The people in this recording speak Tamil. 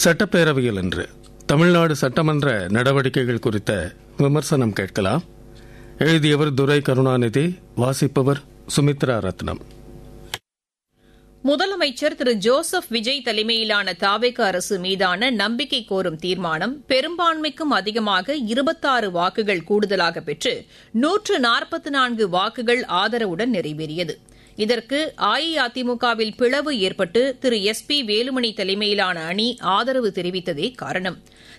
சட்டப்பேரவையில் இன்று தமிழ்நாடு சட்டமன்ற நடவடிக்கைகள் குறித்த விமர்சனம் கேட்கலாம் எழுதியவர் துரை கருணாநிதி வாசிப்பவர் சுமித்ரா ரத்னம் முதலமைச்சர் திரு ஜோசப் விஜய் தலைமையிலான தாவேக அரசு மீதான நம்பிக்கை கோரும் தீர்மானம் பெரும்பான்மைக்கும் அதிகமாக இருபத்தாறு வாக்குகள் கூடுதலாக பெற்று நூற்று நாற்பத்தி நான்கு வாக்குகள் ஆதரவுடன் நிறைவேறியது இதற்கு அஇஅதிமுகவில் பிளவு ஏற்பட்டு திரு எஸ் பி வேலுமணி தலைமையிலான அணி ஆதரவு தெரிவித்ததே காரணம்